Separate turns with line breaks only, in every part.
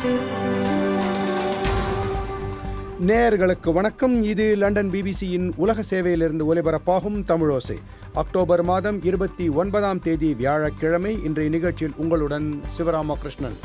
நேயர்களுக்கு வணக்கம் இது லண்டன் பிபிசியின் உலக சேவையிலிருந்து ஒலிபரப்பாகும் தமிழோசை அக்டோபர் மாதம் இருபத்தி ஒன்பதாம் தேதி வியாழக்கிழமை இன்றைய நிகழ்ச்சியில் உங்களுடன் சிவராமகிருஷ்ணன்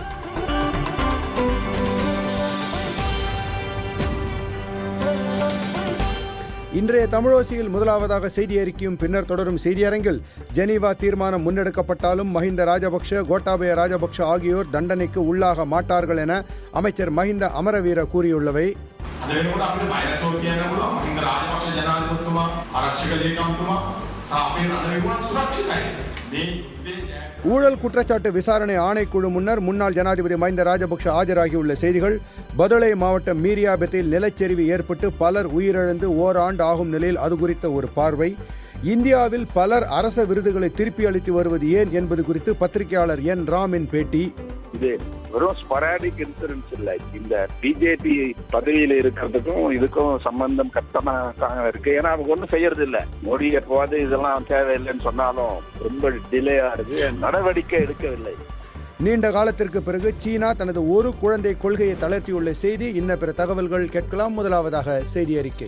இன்றைய தமிழோசியில் முதலாவதாக செய்தி அறிக்கையும் பின்னர் தொடரும் செய்தியரங்கில் ஜெனீவா தீர்மானம் முன்னெடுக்கப்பட்டாலும் மஹிந்த ராஜபக்ஷ கோட்டாபய ராஜபக்ஷ ஆகியோர் தண்டனைக்கு உள்ளாக மாட்டார்கள் என அமைச்சர் மஹிந்த அமரவீர கூறியுள்ளவை
අද වෙනකොට අපිට බයලතෝ කියන්න පුළුවන් මහින්ද රාජපක්ෂ ජනාධිපතිතුමා ආරක්ෂක ලේකම්තුමා සහ අපේ රට වෙනුවට සුරක්ෂිතයි. මේ යුද්ධේ ජය
ஊழல் குற்றச்சாட்டு விசாரணை ஆணைக்குழு முன்னர் முன்னாள் ஜனாதிபதி மஹிந்த ராஜபக்ஷ ஆஜராகியுள்ள செய்திகள் பதுளை மாவட்டம் மீரியாபத்தில் நிலச்சரிவு ஏற்பட்டு பலர் உயிரிழந்து ஓராண்டு ஆகும் நிலையில் அது குறித்த ஒரு பார்வை இந்தியாவில் பலர் அரச விருதுகளை திருப்பி அளித்து வருவது ஏன் என்பது குறித்து பத்திரிகையாளர் என் ராமின் பேட்டி
இது வெறும் ஸ்பொராடிக் இன்சூரன்ஸ் இல்ல இந்த பிஜேபி பதவியில இருக்கிறதுக்கும் இதுக்கும் சம்பந்தம் கட்டமாக இருக்கு ஏன்னா அவங்க ஒண்ணும் செய்யறது இல்ல மோடி எப்போது இதெல்லாம் தேவையில்லைன்னு சொன்னாலும் ரொம்ப டிலே ஆகுது நடவடிக்கை எடுக்கவில்லை
நீண்ட காலத்திற்கு பிறகு சீனா தனது ஒரு குழந்தை கொள்கையை தளர்த்தியுள்ள செய்தி இன்ன பிற தகவல்கள் கேட்கலாம் முதலாவதாக செய்தி அறிக்கை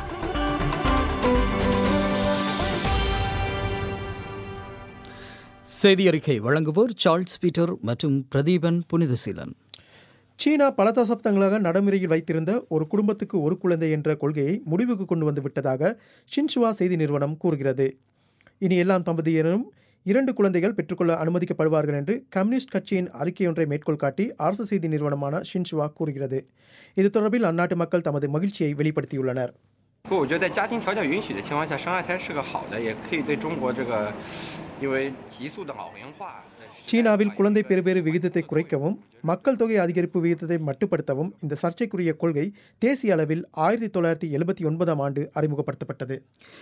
செய்தி அறிக்கை வழங்குவோர் சார்ல்ஸ் பீட்டர் மற்றும் பிரதீபன் புனிதசீலன்
சீனா பல தசாப்தங்களாக நடைமுறையில் வைத்திருந்த ஒரு குடும்பத்துக்கு ஒரு குழந்தை என்ற கொள்கையை முடிவுக்கு கொண்டு வந்து விட்டதாக ஷின்சுவா செய்தி நிறுவனம் கூறுகிறது இனி எல்லாம் தம்பதியினரும் இரண்டு குழந்தைகள் பெற்றுக்கொள்ள அனுமதிக்கப்படுவார்கள் என்று கம்யூனிஸ்ட் கட்சியின் அறிக்கையொன்றை மேற்கோள் காட்டி அரசு செய்தி நிறுவனமான ஷின்சுவா கூறுகிறது இது தொடர்பில் அந்நாட்டு மக்கள் தமது மகிழ்ச்சியை வெளிப்படுத்தியுள்ளனர்
不，我觉得在家庭条件允许的情况下，生二胎是个好的，也可以对中国这个因为急速的老龄化。
சீனாவில் குழந்தை பெறுபேறு விகிதத்தை குறைக்கவும் மக்கள் தொகை அதிகரிப்பு விகிதத்தை மட்டுப்படுத்தவும் இந்த சர்ச்சைக்குரிய கொள்கை தேசிய அளவில் ஆயிரத்தி தொள்ளாயிரத்தி எழுபத்தி ஒன்பதாம் ஆண்டு அறிமுகப்படுத்தப்பட்டது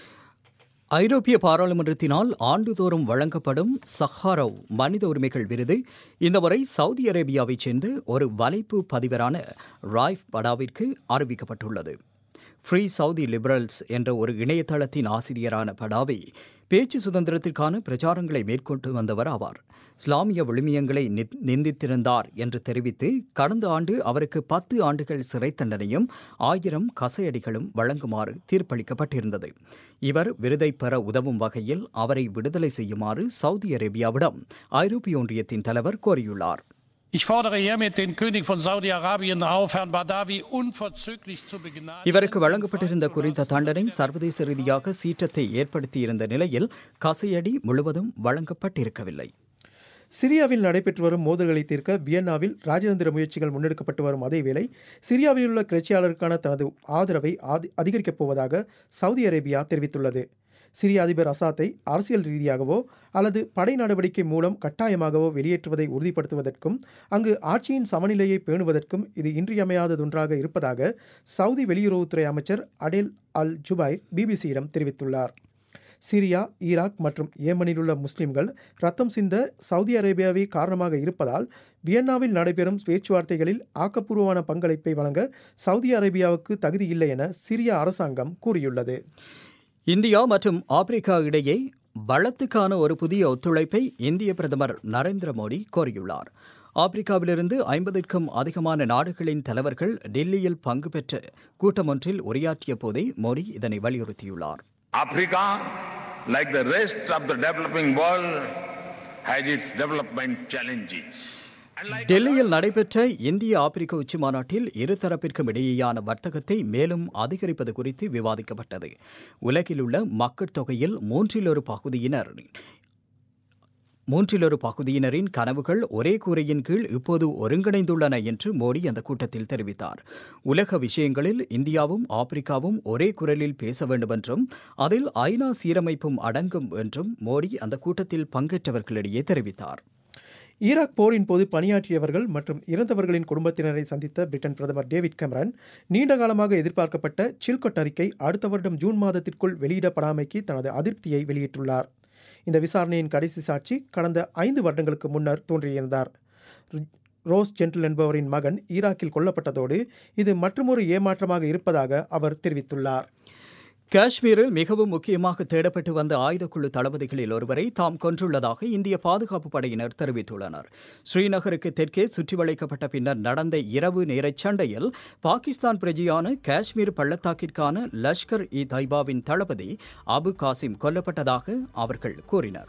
ஐரோப்பிய பாராளுமன்றத்தினால் ஆண்டுதோறும் வழங்கப்படும் சஹாரவ் மனித உரிமைகள் விருது இந்த முறை சவுதி அரேபியாவைச் சேர்ந்த ஒரு வலைப்பு பதிவரான ராய்ஃப் படாவிற்கு அறிவிக்கப்பட்டுள்ளது ஃப்ரீ சவுதி லிபரல்ஸ் என்ற ஒரு இணையதளத்தின் ஆசிரியரான படாவி பேச்சு சுதந்திரத்திற்கான பிரச்சாரங்களை மேற்கொண்டு வந்தவர் ஆவார் இஸ்லாமிய விழுமியங்களை நி- நிந்தித்திருந்தார் என்று தெரிவித்து கடந்த ஆண்டு அவருக்கு பத்து ஆண்டுகள் சிறை தண்டனையும் ஆயிரம் கசையடிகளும் வழங்குமாறு தீர்ப்பளிக்கப்பட்டிருந்தது இவர் விருதை பெற உதவும் வகையில் அவரை விடுதலை செய்யுமாறு சவுதி அரேபியாவிடம் ஐரோப்பிய ஒன்றியத்தின் தலைவர் கோரியுள்ளார்
Ich fordere hiermit den König von Saudi-Arabien auf, Herrn Badawi unverzüglich zu begnadigen.
இவருக்கு வழங்கப்பட்டிருந்த குறித்த தண்டனை சர்வதேச ரீதியாக சீற்றத்தை ஏற்படுத்தியிருந்த நிலையில் கசையடி முழுவதும் வழங்கப்பட்டிருக்கவில்லை
சிரியாவில் நடைபெற்று வரும் மோதல்களை தீர்க்க வியன்னாவில் ராஜதந்திர முயற்சிகள் முன்னெடுக்கப்பட்டு வரும் அதேவேளை சிரியாவில் உள்ள கிளர்ச்சியாளருக்கான தனது ஆதரவை ஆதி- அதிகரிக்கப் போவதாக சவுதி அரேபியா தெரிவித்துள்ளது சிரிய அதிபர் அசாத்தை அரசியல் ரீதியாகவோ அல்லது படை நடவடிக்கை மூலம் கட்டாயமாகவோ வெளியேற்றுவதை உறுதிப்படுத்துவதற்கும் அங்கு ஆட்சியின் சமநிலையை பேணுவதற்கும் இது இன்றியமையாததொன்றாக இருப்பதாக சவுதி வெளியுறவுத்துறை அமைச்சர் அடேல் அல் ஜுபைர் பிபிசியிடம் தெரிவித்துள்ளார் சிரியா ஈராக் மற்றும் ஏமனில் உள்ள முஸ்லிம்கள் ரத்தம் சிந்த சவுதி அரேபியாவே காரணமாக இருப்பதால் வியன்னாவில் நடைபெறும் பேச்சுவார்த்தைகளில் ஆக்கப்பூர்வமான பங்களிப்பை வழங்க சவுதி அரேபியாவுக்கு தகுதி இல்லை என சிரிய அரசாங்கம் கூறியுள்ளது
இந்தியா மற்றும் ஆப்பிரிக்கா இடையே வளத்துக்கான ஒரு புதிய ஒத்துழைப்பை இந்திய பிரதமர் நரேந்திர மோடி கோரியுள்ளார் ஆப்பிரிக்காவிலிருந்து ஐம்பதுக்கும் அதிகமான நாடுகளின் தலைவர்கள் டெல்லியில் பங்கு பெற்ற கூட்டம் ஒன்றில் உரையாற்றிய போதே மோடி இதனை வலியுறுத்தியுள்ளார்
Africa, like the rest of the developing world, has its development challenges. And like
டெல்லியில் நடைபெற்ற இந்திய ஆப்பிரிக்க உச்சி மாநாட்டில் இருதரப்பிற்கும் இடையேயான வர்த்தகத்தை மேலும் அதிகரிப்பது குறித்து விவாதிக்கப்பட்டது உலகில் உள்ள மக்கள் தொகையில் மூன்றில் ஒரு பகுதியினர் மூன்றில் ஒரு பகுதியினரின் கனவுகள் ஒரே கூரையின் கீழ் இப்போது ஒருங்கிணைந்துள்ளன என்று மோடி அந்த கூட்டத்தில் தெரிவித்தார் உலக விஷயங்களில் இந்தியாவும் ஆப்பிரிக்காவும் ஒரே குரலில் பேச வேண்டும் என்றும் அதில் ஐநா சீரமைப்பும் அடங்கும் என்றும் மோடி அந்த கூட்டத்தில் பங்கேற்றவர்களிடையே தெரிவித்தார்
ஈராக் போரின் போது பணியாற்றியவர்கள் மற்றும் இறந்தவர்களின் குடும்பத்தினரை சந்தித்த பிரிட்டன் பிரதமர் டேவிட் கேமரன் நீண்ட காலமாக எதிர்பார்க்கப்பட்ட சில்கொட் அறிக்கை அடுத்த வருடம் ஜூன் மாதத்திற்குள் வெளியிடப்படாமைக்கு தனது அதிருப்தியை வெளியிட்டுள்ளார் இந்த விசாரணையின் கடைசி சாட்சி கடந்த ஐந்து வருடங்களுக்கு முன்னர் தோன்றியிருந்தார் ரோஸ் ஜென்டில் என்பவரின் மகன் ஈராக்கில் கொல்லப்பட்டதோடு இது மற்றுமொரு ஏமாற்றமாக இருப்பதாக அவர் தெரிவித்துள்ளார்
காஷ்மீரில் மிகவும் முக்கியமாக தேடப்பட்டு வந்த ஆயுதக்குழு தளபதிகளில் ஒருவரை தாம் கொன்றுள்ளதாக இந்திய பாதுகாப்பு படையினர் தெரிவித்துள்ளனர் ஸ்ரீநகருக்கு தெற்கே சுற்றி வளைக்கப்பட்ட பின்னர் நடந்த இரவு நேர சண்டையில் பாகிஸ்தான் பிரஜையான காஷ்மீர் பள்ளத்தாக்கிற்கான லஷ்கர் இ தைபாவின் தளபதி அபு காசிம் கொல்லப்பட்டதாக அவர்கள் கூறினர்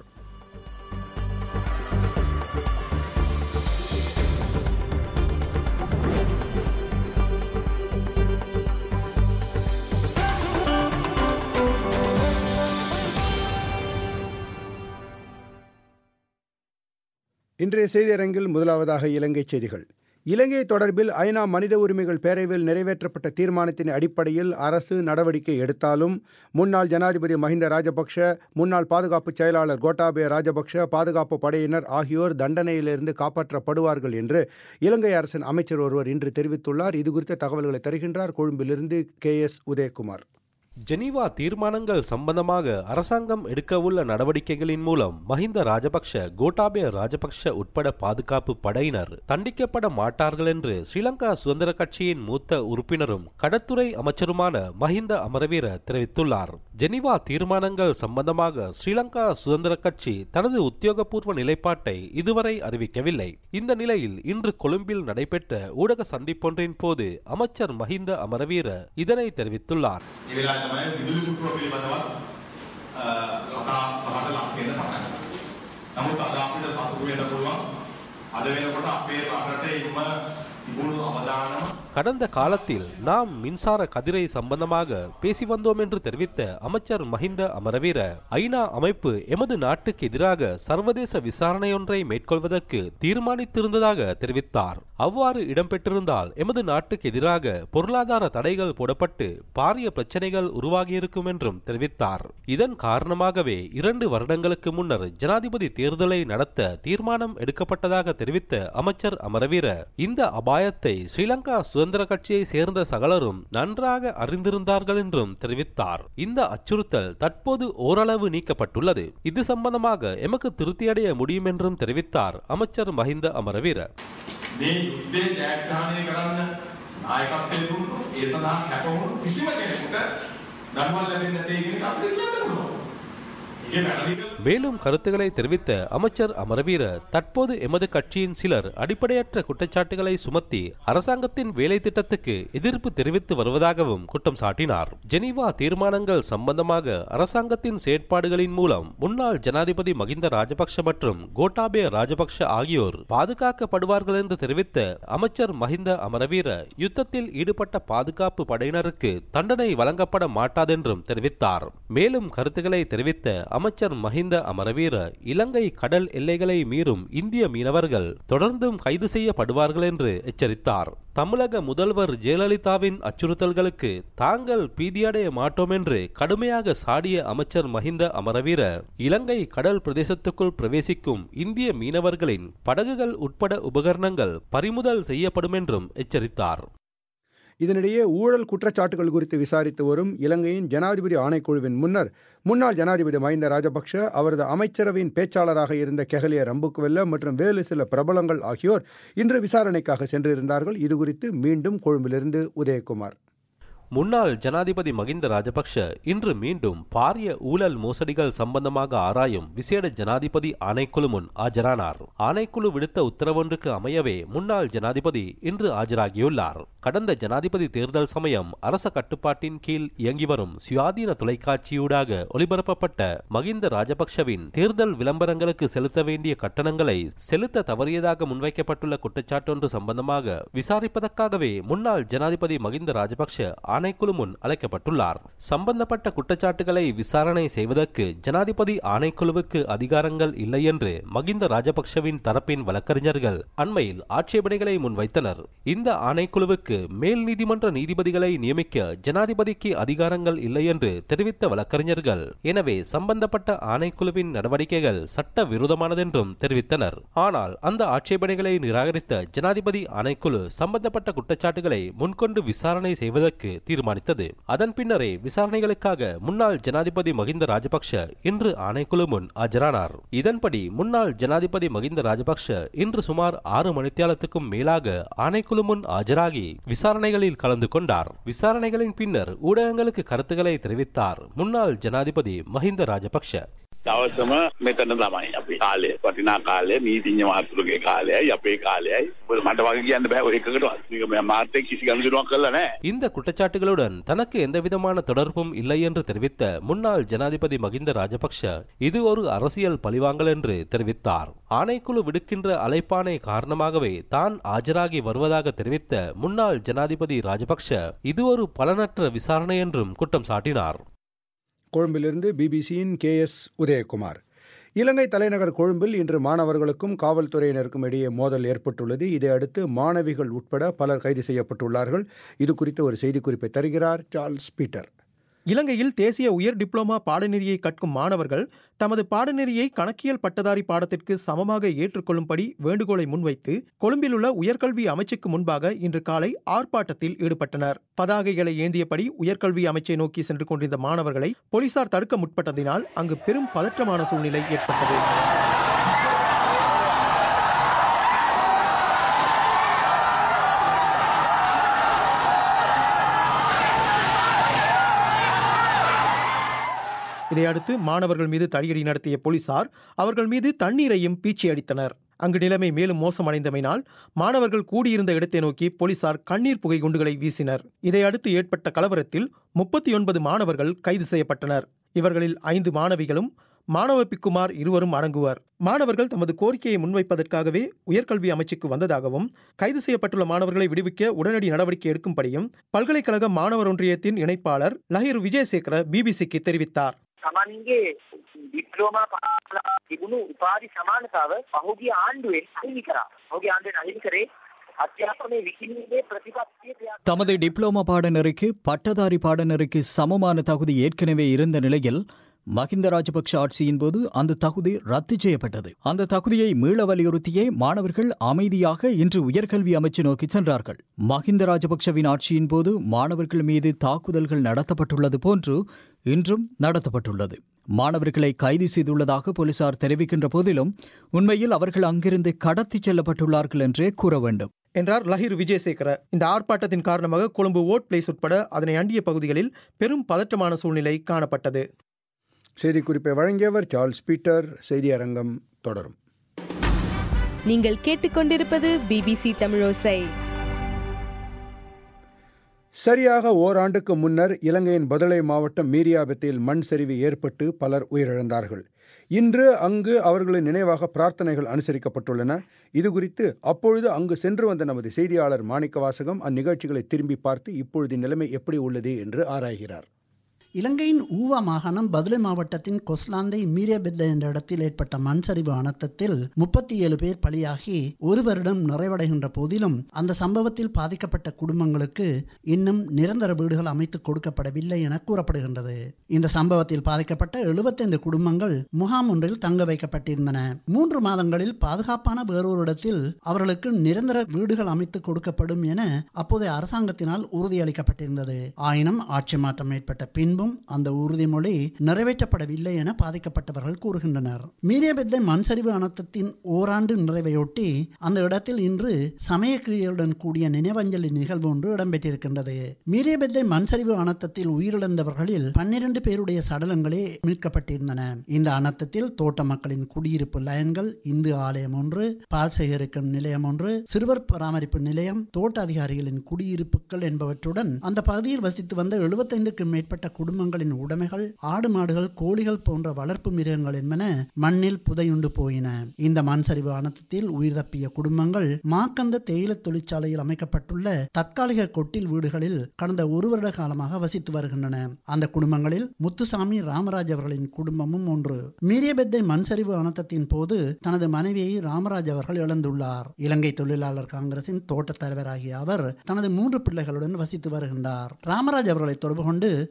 இன்றைய செய்தியரங்கில் முதலாவதாக இலங்கை செய்திகள் இலங்கை தொடர்பில் ஐநா மனித உரிமைகள் பேரவையில் நிறைவேற்றப்பட்ட தீர்மானத்தின் அடிப்படையில் அரசு நடவடிக்கை எடுத்தாலும் முன்னாள் ஜனாதிபதி மஹிந்த ராஜபக்ஷ முன்னாள் பாதுகாப்பு செயலாளர் கோட்டாபய ராஜபக்ஷ பாதுகாப்பு படையினர் ஆகியோர் தண்டனையிலிருந்து காப்பாற்றப்படுவார்கள் என்று இலங்கை அரசின் அமைச்சர் ஒருவர் இன்று தெரிவித்துள்ளார் இதுகுறித்த தகவல்களை தருகின்றார் கொழும்பிலிருந்து கே எஸ் உதயகுமார்
ஜெனீவா தீர்மானங்கள் சம்பந்தமாக அரசாங்கம் எடுக்கவுள்ள நடவடிக்கைகளின் மூலம் மஹிந்த ராஜபக்ஷ கோட்டாபய ராஜபக்ஷ உட்பட பாதுகாப்பு படையினர் தண்டிக்கப்பட மாட்டார்கள் என்று ஸ்ரீலங்கா சுதந்திர கட்சியின் மூத்த உறுப்பினரும் கடத்துறை அமைச்சருமான மஹிந்த அமரவீர தெரிவித்துள்ளார் ஜெனீவா தீர்மானங்கள் சம்பந்தமாக ஸ்ரீலங்கா சுதந்திர கட்சி தனது உத்தியோகபூர்வ நிலைப்பாட்டை இதுவரை அறிவிக்கவில்லை இந்த நிலையில் இன்று கொழும்பில் நடைபெற்ற ஊடக சந்திப்பொன்றின் போது அமைச்சர் மஹிந்த அமரவீர இதனை தெரிவித்துள்ளார்
ඒ වෙලාවේ තමයි විදුලි කුට්ටුව පිළිබඳව කතා බහට ලක් වෙන්න පටන් ගත්තේ. නමුත් අද අපිට සතුටු වෙන්න පුළුවන් අද වෙනකොට අපේ රටට ඉන්න තිබුණු අවදානම
கடந்த காலத்தில் நாம் மின்சார கதிரை சம்பந்தமாக பேசி வந்தோம் என்று தெரிவித்த அமைச்சர் மஹிந்த அமரவீர ஐநா அமைப்பு எமது நாட்டுக்கு எதிராக சர்வதேச விசாரணையொன்றை மேற்கொள்வதற்கு தீர்மானித்திருந்ததாக தெரிவித்தார் அவ்வாறு இடம்பெற்றிருந்தால் எமது நாட்டுக்கு எதிராக பொருளாதார தடைகள் போடப்பட்டு பாரிய பிரச்சனைகள் உருவாகியிருக்கும் என்றும் தெரிவித்தார் இதன் காரணமாகவே இரண்டு வருடங்களுக்கு முன்னர் ஜனாதிபதி தேர்தலை நடத்த தீர்மானம் எடுக்கப்பட்டதாக தெரிவித்த அமைச்சர் அமரவீர இந்த அபாயத்தை ஸ்ரீலங்கா சுதந்திர கட்சியை சேர்ந்த சகலரும் நன்றாக அறிந்திருந்தார்கள் என்றும் தெரிவித்தார் இந்த அச்சுறுத்தல் தற்போது ஓரளவு நீக்கப்பட்டுள்ளது இது சம்பந்தமாக எமக்கு திருப்தியடைய முடியும் என்றும் தெரிவித்தார் அமைச்சர் மஹிந்த அமரவீர
මේ යුද්ධය ජයග්‍රහණය කරන්න නායකත්වය දුන්නොත් ඒ සඳහා කැප වුණු කිසිම කෙනෙකුට දඬුවම් ලැබෙන්නේ නැtei කියන එක අපිට කියන්න පුළුවන්. ඒකේ වැරදි කළ
மேலும் கருத்துக்களை தெரிவித்த அமைச்சர் அமரவீர தற்போது எமது கட்சியின் சிலர் அடிப்படையற்ற குற்றச்சாட்டுகளை சுமத்தி அரசாங்கத்தின் வேலை திட்டத்துக்கு எதிர்ப்பு தெரிவித்து வருவதாகவும் குற்றம் சாட்டினார் ஜெனீவா தீர்மானங்கள் சம்பந்தமாக அரசாங்கத்தின் செயற்பாடுகளின் மூலம் முன்னாள் ஜனாதிபதி மகிந்த ராஜபக்ஷ மற்றும் கோட்டாபய ராஜபக்ஷ ஆகியோர் பாதுகாக்கப்படுவார்கள் என்று தெரிவித்த அமைச்சர் மஹிந்த அமரவீர யுத்தத்தில் ஈடுபட்ட பாதுகாப்பு படையினருக்கு தண்டனை வழங்கப்பட மாட்டாதென்றும் தெரிவித்தார் மேலும் கருத்துக்களை தெரிவித்த அமைச்சர் மஹிந்த அமரவீர இலங்கை கடல் எல்லைகளை மீறும் இந்திய மீனவர்கள் தொடர்ந்தும் கைது செய்யப்படுவார்கள் என்று எச்சரித்தார் தமிழக முதல்வர் ஜெயலலிதாவின் அச்சுறுத்தல்களுக்கு தாங்கள் பீதியடைய மாட்டோம் என்று கடுமையாக சாடிய அமைச்சர் மஹிந்த அமரவீர இலங்கை கடல் பிரதேசத்துக்குள் பிரவேசிக்கும் இந்திய மீனவர்களின் படகுகள் உட்பட உபகரணங்கள் பறிமுதல் செய்யப்படும் என்றும் எச்சரித்தார்
இதனிடையே ஊழல் குற்றச்சாட்டுகள் குறித்து விசாரித்து வரும் இலங்கையின் ஜனாதிபதி ஆணைக்குழுவின் முன்னர் முன்னாள் ஜனாதிபதி மஹிந்த ராஜபக்ஷ அவரது அமைச்சரவையின் பேச்சாளராக இருந்த கெஹலிய ரம்புக்வெல்ல மற்றும் வேறு சில பிரபலங்கள் ஆகியோர் இன்று விசாரணைக்காக சென்றிருந்தார்கள் இதுகுறித்து மீண்டும் கொழும்பிலிருந்து உதயகுமார்
முன்னாள் ஜனாதிபதி மகிந்த ராஜபக்ஷ இன்று மீண்டும் பாரிய ஊழல் மோசடிகள் சம்பந்தமாக ஆராயும் விசேட ஜனாதிபதி ஆணைக்குழு முன் ஆஜரானார் ஆணைக்குழு விடுத்த உத்தரவொன்றுக்கு அமையவே முன்னாள் ஜனாதிபதி இன்று ஆஜராகியுள்ளார் கடந்த ஜனாதிபதி தேர்தல் சமயம் அரச கட்டுப்பாட்டின் கீழ் இயங்கி வரும் சுயாதீன தொலைக்காட்சியூடாக ஒளிபரப்பப்பட்ட மகிந்த ராஜபக்ஷவின் தேர்தல் விளம்பரங்களுக்கு செலுத்த வேண்டிய கட்டணங்களை செலுத்த தவறியதாக முன்வைக்கப்பட்டுள்ள குற்றச்சாட்டொன்று சம்பந்தமாக விசாரிப்பதற்காகவே முன்னாள் ஜனாதிபதி மகிந்த ராஜபக்ஷ ஆணைக்குழு முன் அழைக்கப்பட்டுள்ளார் சம்பந்தப்பட்ட குற்றச்சாட்டுகளை விசாரணை செய்வதற்கு ஜனாதிபதி ஆணைக்குழுவுக்கு அதிகாரங்கள் இல்லை என்று மகிந்த ராஜபக்ஷவின் தரப்பின் வழக்கறிஞர்கள் அண்மையில் ஆட்சேபனைகளை முன்வைத்தனர் இந்த ஆணைக்குழுவுக்கு மேல் நீதிமன்ற நீதிபதிகளை நியமிக்க ஜனாதிபதிக்கு அதிகாரங்கள் இல்லை என்று தெரிவித்த வழக்கறிஞர்கள் எனவே சம்பந்தப்பட்ட ஆணைக்குழுவின் நடவடிக்கைகள் சட்ட விரோதமானதென்றும் தெரிவித்தனர் ஆனால் அந்த ஆட்சேபனைகளை நிராகரித்த ஜனாதிபதி ஆணைக்குழு சம்பந்தப்பட்ட குற்றச்சாட்டுகளை முன்கொண்டு விசாரணை செய்வதற்கு தீர்மானித்தது அதன் பின்னரே விசாரணைகளுக்காக முன்னாள் ஜனாதிபதி மகிந்த ராஜபக்ஷ இன்று ஆணைக்குழு முன் ஆஜரானார் இதன்படி முன்னாள் ஜனாதிபதி மகிந்த ராஜபக்ஷ இன்று சுமார் ஆறு மணித்தியாலத்துக்கும் மேலாக ஆணைக்குழு முன் ஆஜராகி விசாரணைகளில் கலந்து கொண்டார் விசாரணைகளின் பின்னர் ஊடகங்களுக்கு கருத்துக்களை தெரிவித்தார் முன்னாள் ஜனாதிபதி மஹிந்த ராஜபக்ஷ
දවසම මෙතන තමයි අපි කාලය වටිනා කාලය නීතිඥ මහතුරුගේ කාලයයි අපේ කාලයයි මොකද මට වගේ කියන්න බෑ ඔය එකකටවත් මේක මම මාත් එක්ක කිසි ගනුදෙනුවක් කළා නෑ
இந்த குற்றச்சாட்டுகளுடன் தனக்கு எந்தவிதமான தொடர்பும் இல்லை என்று தெரிவித்த முன்னாள் ஜனாதிபதி மகிந்த ராஜபக்ஷ இது ஒரு அரசியல் பழிவாங்கல் என்று தெரிவித்தார் ஆணைக்குழு விடுக்கின்ற அழைப்பானை காரணமாகவே தான் ஆஜராகி வருவதாக தெரிவித்த முன்னாள் ஜனாதிபதி ராஜபக்ஷ இது ஒரு பலனற்ற விசாரணை என்றும் குற்றம் சாட்டினார்
கொழும்பிலிருந்து பிபிசியின் கே எஸ் உதயகுமார் இலங்கை தலைநகர் கொழும்பில் இன்று மாணவர்களுக்கும் காவல்துறையினருக்கும் இடையே மோதல் ஏற்பட்டுள்ளது இதையடுத்து மாணவிகள் உட்பட பலர் கைது செய்யப்பட்டுள்ளார்கள் இது குறித்து ஒரு செய்திக்குறிப்பை தருகிறார் சார்ல்ஸ் பீட்டர்
இலங்கையில் தேசிய உயர் டிப்ளோமா பாடநெறியை கற்கும் மாணவர்கள் தமது பாடநெறியை கணக்கியல் பட்டதாரி பாடத்திற்கு சமமாக ஏற்றுக்கொள்ளும்படி வேண்டுகோளை முன்வைத்து கொழும்பில் உள்ள உயர்கல்வி அமைச்சுக்கு முன்பாக இன்று காலை ஆர்ப்பாட்டத்தில் ஈடுபட்டனர் பதாகைகளை ஏந்தியபடி உயர்கல்வி அமைச்சை நோக்கி சென்று கொண்டிருந்த மாணவர்களை போலீசார் தடுக்க முற்பட்டதினால் அங்கு பெரும் பதற்றமான சூழ்நிலை ஏற்பட்டது இதையடுத்து மாணவர்கள் மீது தடியடி நடத்திய போலீசார் அவர்கள் மீது தண்ணீரையும் பீச்சி அடித்தனர் அங்கு நிலைமை மேலும் மோசமடைந்தமையினால் மாணவர்கள் கூடியிருந்த இடத்தை நோக்கி போலீசார் கண்ணீர் புகை குண்டுகளை வீசினர் இதையடுத்து ஏற்பட்ட கலவரத்தில் முப்பத்தி ஒன்பது மாணவர்கள் கைது செய்யப்பட்டனர் இவர்களில் ஐந்து மாணவிகளும் மாணவ பிக்குமார் இருவரும் அடங்குவர் மாணவர்கள் தமது கோரிக்கையை முன்வைப்பதற்காகவே உயர்கல்வி அமைச்சுக்கு வந்ததாகவும் கைது செய்யப்பட்டுள்ள மாணவர்களை விடுவிக்க உடனடி நடவடிக்கை எடுக்கும்படியும் பல்கலைக்கழக மாணவர் ஒன்றியத்தின் இணைப்பாளர் லஹிர் விஜயசேகர பிபிசிக்கு தெரிவித்தார்
තමන්ගේ ඩිප්ලෝමා පාලා තිබුණු උපාධි සමානතාව පහුගිය ආණ්ඩුවෙන් අහිමි කරා. පහුගිය ආණ්ඩුවෙන් අහිමි කරේ අධ්‍යාපනයේ විකිණීමේ ප්‍රතිපත්තිය ක්‍රියා
தமது டிப்ளோமா பாடநெறிக்கு பட்டதாரி பாடநெறிக்கு சமமான தகுதி ஏற்கனவே இருந்த நிலையில் மஹிந்த ராஜபக்ஷ ஆட்சியின் போது அந்த தகுதி ரத்து செய்யப்பட்டது அந்த தகுதியை மீள வலியுறுத்தியே மாணவர்கள் அமைதியாக இன்று உயர்கல்வி அமைச்சு நோக்கி சென்றார்கள் மஹிந்த ராஜபக்ஷவின் ஆட்சியின் போது மாணவர்கள் மீது தாக்குதல்கள் நடத்தப்பட்டுள்ளது போன்று இன்றும் நடத்தப்பட்டுள்ளது மாணவர்களை கைது செய்துள்ளதாக போலீசார் தெரிவிக்கின்ற போதிலும் உண்மையில் அவர்கள் அங்கிருந்து கடத்திச் செல்லப்பட்டுள்ளார்கள் என்றே கூற வேண்டும்
என்றார் லஹிர் விஜயசேகர இந்த ஆர்ப்பாட்டத்தின் காரணமாக கொழும்பு ஓட் பிளேஸ் உட்பட அதனை அண்டிய பகுதிகளில் பெரும் பதற்றமான சூழ்நிலை காணப்பட்டது
செய்திக்குறிப்பை வழங்கியவர் சார்ல்ஸ் பீட்டர் செய்தி அரங்கம் தொடரும்
நீங்கள் கேட்டுக்கொண்டிருப்பது பிபிசி தமிழோசை
சரியாக ஓராண்டுக்கு முன்னர் இலங்கையின் பதளை மாவட்டம் மீரியாபத்தில் மண் சரிவு ஏற்பட்டு பலர் உயிரிழந்தார்கள் இன்று அங்கு அவர்களின் நினைவாக பிரார்த்தனைகள் அனுசரிக்கப்பட்டுள்ளன இது குறித்து அப்பொழுது அங்கு சென்று வந்த நமது செய்தியாளர் மாணிக்க வாசகம் அந்நிகழ்ச்சிகளை திரும்பி பார்த்து இப்பொழுது நிலைமை எப்படி உள்ளது என்று ஆராய்கிறார்
இலங்கையின் ஊவா மாகாணம் பதுளை மாவட்டத்தின் கொஸ்லாந்தை மீரியபெத்த என்ற இடத்தில் ஏற்பட்ட மண் சரிவு அனர்த்தத்தில் முப்பத்தி ஏழு பேர் பலியாகி ஒரு வருடம் நிறைவடைகின்ற போதிலும் அந்த சம்பவத்தில் பாதிக்கப்பட்ட குடும்பங்களுக்கு இன்னும் நிரந்தர வீடுகள் அமைத்து கொடுக்கப்படவில்லை என கூறப்படுகின்றது இந்த சம்பவத்தில் பாதிக்கப்பட்ட எழுபத்தைந்து குடும்பங்கள் முகாம் ஒன்றில் தங்க வைக்கப்பட்டிருந்தன மூன்று மாதங்களில் பாதுகாப்பான வேறொரு இடத்தில் அவர்களுக்கு நிரந்தர வீடுகள் அமைத்து கொடுக்கப்படும் என அப்போதைய அரசாங்கத்தினால் உறுதியளிக்கப்பட்டிருந்தது ஆயினும் ஆட்சி மாற்றம் ஏற்பட்ட பின்பும் அந்த உறுதிமொழி நிறைவேற்றப்படவில்லை என பாதிக்கப்பட்டவர்கள் கூறுகின்றனர் மீரியபெத்தை மண் சரிவு அனர்த்தத்தின் ஓராண்டு நிறைவையொட்டி அந்த இடத்தில் இன்று சமயக்கிரியையுடன் கூடிய நினைவஞ்சலி நிகழ்வு ஒன்று இடம்பெற்றிருக்கின்றது மீரியபெத்தை மண் சரிவு அனர்த்தத்தில் உயிரிழந்தவர்களில் பன்னிரண்டு பேருடைய சடலங்களே மீட்கப்பட்டிருந்தன இந்த அனர்த்தத்தில் தோட்ட மக்களின் குடியிருப்பு லயன்கள் இந்து ஆலயம் ஒன்று பால் சேகரிக்கும் நிலையம் ஒன்று சிறுவர் பராமரிப்பு நிலையம் தோட்ட அதிகாரிகளின் குடியிருப்புகள் என்பவற்றுடன் அந்த பகுதியில் வசித்து வந்த எழுபத்தைந்துக்கும் மேற்பட்ட குடும்பங்களின் உடைமைகள் ஆடு மாடுகள் கோழிகள் போன்ற வளர்ப்பு மிருகங்கள் என்பன மண்ணில் புதையுண்டு போயின இந்த மண் சரிவு அனர்த்தத்தில் உயிர் தப்பிய குடும்பங்கள் மாக்கந்த தேயிலை தொழிற்சாலையில் அமைக்கப்பட்டுள்ள தற்காலிக கொட்டில் வீடுகளில் கடந்த ஒரு வருட காலமாக வசித்து வருகின்றன அந்த குடும்பங்களில் முத்துசாமி ராமராஜ் அவர்களின் குடும்பமும் ஒன்று மீரியபெத்தை மண் சரிவு அனர்த்தத்தின் போது தனது மனைவியை ராமராஜ் அவர்கள் இழந்துள்ளார் இலங்கை தொழிலாளர் காங்கிரசின் தோட்ட தலைவராகிய அவர் தனது மூன்று பிள்ளைகளுடன் வசித்து வருகின்றார் ராமராஜ் அவர்களை தொடர்பு கொண்டு பாதிக்கப்பட்ட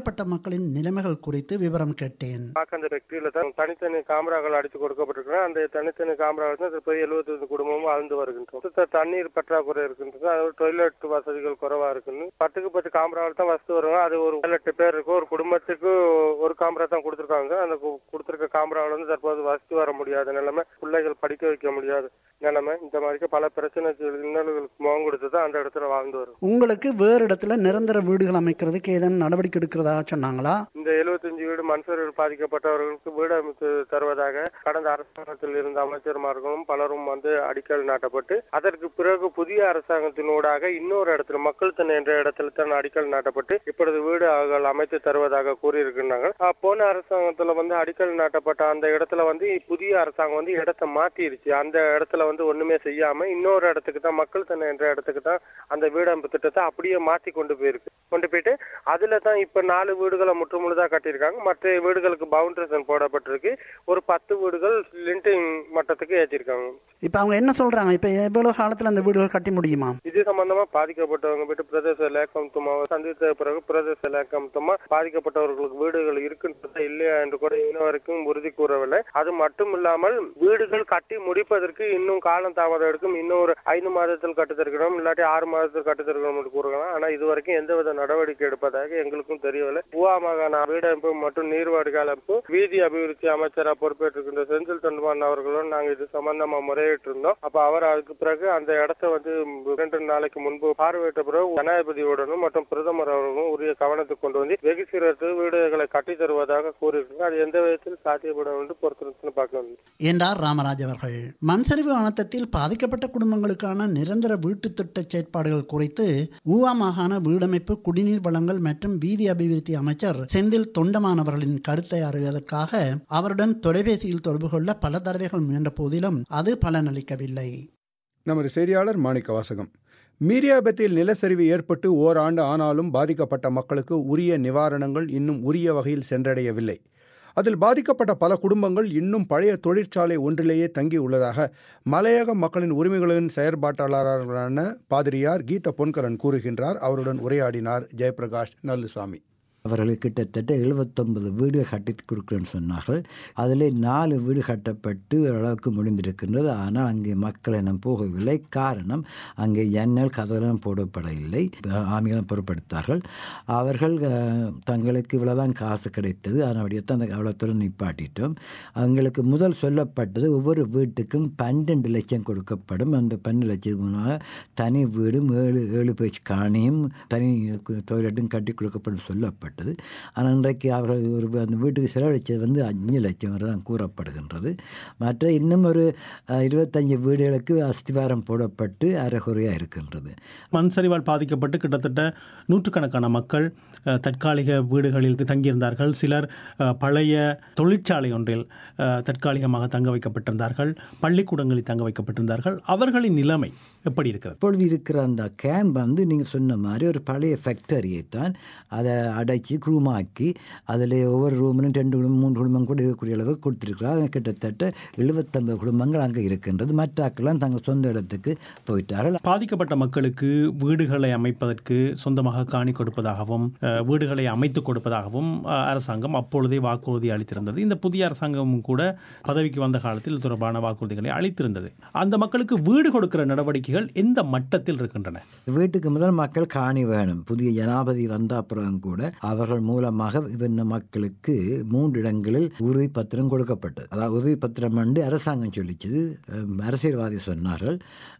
பாதிக்கப்பட்ட மக்களின் நிலைமைகள் குறித்து விவரம் கேட்டேன்
அந்த ஃபேக்டரியில தான் தனித்தனி காமராக்கள் அடித்து கொடுக்கப்பட்டிருக்கிறேன் அந்த தனித்தனி காமராக்கள் தான் இப்போ எழுபத்தஞ்சு குடும்பமும் வாழ்ந்து வருகின்றோம் சுத்த தண்ணீர் பற்றாக்குறை இருக்கின்றது அது டொய்லெட் வசதிகள் குறைவா இருக்குன்னு பத்துக்கு பத்து காமராவில் தான் வசதி வருங்க அது ஒரு பதினெட்டு பேர் இருக்கு ஒரு குடும்பத்துக்கு ஒரு காமரா தான் கொடுத்துருக்காங்க அந்த கு- கொடுத்திருக்க காமராவில் வந்து தற்போது வசதி வர முடியாத நிலைமை பிள்ளைகள் படிக்க வைக்க முடியாத நிலைமை இந்த மாதிரி பல பிரச்சனைகள் இன்னல்களுக்கு முகம் கொடுத்து தான் அந்த இடத்துல வாழ்ந்து வரும்
உங்களுக்கு வேறு இடத்துல நிரந்தர வீடுகள் அமைக்கிறதுக்கு ஏதேனும் நடவடிக்கை எடுக்கிறதா சொன்னாங்களா
இந்த 75 வீடு மண்சரிவில் பாதிக்கப்பட்டவர்களுக்கு வீடு அமைத்து தருவதாக கடந்த அரசாங்கத்தில் இருந்த அமைச்சர்மார்களும் பலரும் வந்து அடிக்கல் நாட்டப்பட்டு அதற்கு பிறகு புதிய அரசாங்கத்தினூடாக இன்னொரு இடத்துல மக்கள் தன் என்ற இடத்துல தான் அடிக்கல் நாட்டப்பட்டு இப்பொழுது வீடுகள் அமைத்து தருவதாக கூறியிருக்கின்றாங்க அஹ் போன அரசாங்கத்துல வந்து அடிக்கல் நாட்டப்பட்ட அந்த இடத்துல வந்து புதிய அரசாங்கம் வந்து இடத்தை மாற்றிருச்சு அந்த இடத்துல வந்து ஒண்ணுமே செய்யாம இன்னொரு இடத்துக்கு தான் மக்கள் தன் என்ற இடத்துக்கு தான் அந்த வீடமைப்பு திட்டத்தை அப்படியே மாத்தி கொண்டு போயிருக்கு கொண்டு போயிட்டு அதுல தான் இப்ப நாலு வீடுகளை முற்றுமுழுதா கட்டியிருக்காங்க மற்ற வீடுகளுக்கு பவுண்டரிசன் போடப்பட்டிருக்கு ஒரு பத்து வீடுகள் லிண்டிங் மட்டத்துக்கு ஏற்றிருக்காங்க
இப்போ அவங்க என்ன சொல்றாங்க இப்போ எவ்வளவு காலத்தில் அந்த வீடுகள் கட்டி முடியுமா
இது சம்பந்தமா பாதிக்கப்பட்டவங்க போயிட்டு பிரதேச லேக்கம் தும்மாவை சந்தித்த பிறகு பிரதேச லேக்கம் தும்மா பாதிக்கப்பட்டவர்களுக்கு வீடுகள் இருக்கின்றதா இல்லையா என்று கூட இன்ன வரைக்கும் உறுதி கூறவில்லை அது மட்டும் இல்லாமல் வீடுகள் கட்டி முடிப்பதற்கு இன்னும் காலம் தாமதம் எடுக்கும் இன்னும் ஒரு ஐந்து மாதத்தில் கட்டுத்தருக்கணும் இல்லாட்டி ஆறு மாதத்தில் கட்டுத்தருக்கணும் என்று கூறுகிறாங்க ஆனா இதுவரைக்கும் எந்தவித நடவடிக்கை எடுப்பதாக எங்களுக்கும் தெரியவில்லை பூவா மாகாண வீடமைப்பு மற்றும் நீர்வாடுகால் அமைப்பு வீதி அபிவிருத்தி அமைச்சரா பொறுப்பேற்றிருக்கின்ற செந்தில் தொண்டுமான் அவர்களும் நாங்க இது சம்பந்தமா முறையிட்டு இருந்தோம் அப்ப அவர் அதுக்கு பிறகு அந்த இடத்தை வந்து இரண்டு நாளைக்கு முன்பு பார்வையிட்ட பிறகு ஜனாதிபதியுடனும் மற்றும் பிரதமர் அவர்களும் உரிய கவனத்துக்கு கொண்டு வந்து வெகு சிறத்து வீடுகளை கட்டி தருவதாக கூறியிருக்காங்க அது எந்த விதத்தில் சாத்தியப்படும் என்று பொறுத்திருந்து பார்க்கணும்
என்றார் ராமராஜ் அவர்கள் மண்சரிவு அனர்த்தத்தில் பாதிக்கப்பட்ட குடும்பங்களுக்கான நிரந்தர வீட்டு திட்ட செயற்பாடுகள் குறித்து ஊவா மாகாண வீடமைப்பு குடிநீர் வளங்கள் மற்றும் வீதி அபிவிருத்தி அமைச்சர் செந்தில் தொண்டமான் அவர்களின் கருத்தை அறிவதற்காக அவருடன் தொலைபேசியில் தொடர்பு கொள்ள பல தடவைகள் முயன்ற போதிலும் அது பலனளிக்கவில்லை
நமது செய்தியாளர் மாணிக்க வாசகம் மீரியாபத்தில் நிலச்சரிவு ஏற்பட்டு ஓராண்டு ஆனாலும் பாதிக்கப்பட்ட மக்களுக்கு உரிய நிவாரணங்கள் இன்னும் உரிய வகையில் சென்றடையவில்லை அதில் பாதிக்கப்பட்ட பல குடும்பங்கள் இன்னும் பழைய தொழிற்சாலை ஒன்றிலேயே தங்கி உள்ளதாக மலையக மக்களின் உரிமைகளின் செயற்பாட்டாளரான பாதிரியார் கீத பொன்கரன் கூறுகின்றார் அவருடன் உரையாடினார் ஜெயபிரகாஷ் நல்லுசாமி
அவர்களுக்கு கிட்டத்தட்ட எழுபத்தொன்பது வீடு கட்டி கொடுக்குறேன்னு சொன்னார்கள் அதில் நாலு வீடு கட்டப்பட்டு ஓரளவுக்கு முடிந்திருக்கின்றது ஆனால் அங்கே மக்கள் என போகவில்லை காரணம் அங்கே ஜன்னல் கதவெல்லாம் போடப்படவில்லை ஆமிகளும் பொருட்படுத்தார்கள் அவர்கள் அஹ், தங்களுக்கு இவ்வளோதான் காசு கிடைத்தது அதனுடையத்தான் அந்த அவ்வளோத்துடன் நிப்பாட்டிட்டோம் அவங்களுக்கு முதல் சொல்லப்பட்டது ஒவ்வொரு வீட்டுக்கும் பன்னெண்டு லட்சம் கொடுக்கப்படும் அந்த பன்னெண்டு லட்சம் மூலமாக தனி வீடும் ஏழு ஏழு பேச்சு காணியும் தனி டொய்லெட்டும் கட்டி கொடுக்கப்படும் சொல்லப்பட்டது ஆனால் இன்றைக்கு அவர்கள் ஒரு அந்த வீட்டுக்கு செலவழித்தது வந்து அஞ்சு லட்சம் வரை தான் கூறப்படுகின்றது மற்ற இன்னும் ஒரு அஹ், இருபத்தஞ்சு வீடுகளுக்கு அஸ்திவாரம் போடப்பட்டு அரைகுறையாக இருக்கின்றது
மண் சரிவால் பாதிக்கப்பட்டு கிட்டத்தட்ட நூற்றுக்கணக்கான மக்கள் அஹ், தற்காலிக வீடுகளில் தங்கியிருந்தார்கள் சிலர் அஹ், பழைய தொழிற்சாலை ஒன்றில் அஹ், தற்காலிகமாக தங்க வைக்கப்பட்டிருந்தார்கள் பள்ளிக்கூடங்களில் தங்க வைக்கப்பட்டிருந்தார்கள் அவர்களின் நிலைமை எப்படி இருக்கிறது
இப்பொழுது இருக்கிற அந்த கேம்ப் வந்து நீங்கள் சொன்ன மாதிரி ஒரு பழைய ஃபேக்டரியை தான் அதை அடைச்சி ரூமாக்கி அதில் ஒவ்வொரு ரூம்லையும் ரெண்டு குடும்பம் மூணு குடும்பம் கூட இருக்கக்கூடிய அளவுக்கு கொடுத்துருக்குறாங்க கிட்டத்தட்ட எழுபத்தொம்பது குடும்பங்கள் அங்கே இருக்கின்றது மற்றாக்கெல்லாம் தங்கள் சொந்த இடத்துக்கு போயிட்டார்கள்
பாதிக்கப்பட்ட மக்களுக்கு வீடுகளை அமைப்பதற்கு சொந்தமாக காணி கொடுப்பதாகவும் அஹ், வீடுகளை அமைத்துக் கொடுப்பதாகவும் அஹ், அரசாங்கம் அப்பொழுதே வாக்குறுதி அளித்திருந்தது இந்த புதிய அரசாங்கமும் கூட பதவிக்கு வந்த காலத்தில் இது தொடர்பான வாக்குறுதிகளை அளித்திருந்தது அந்த மக்களுக்கு வீடு கொடுக்கிற நடவடிக்கைகள் எந்த மட்டத்தில் இருக்கின்றன
வீட்டுக்கு முதல் மக்கள் காணி வேணும் புதிய ஜனாபதி வந்த அப்புறம் கூட அவர்கள் மூலமாக இந்த மக்களுக்கு மூன்று இடங்களில் உறுதி பத்திரம் கொடுக்கப்பட்டது அதாவது உறுதி பத்திரம் வந்து அரசாங்கம் சொல்லிச்சது அஹ், அரசியல்வாதி சொன்னார்கள்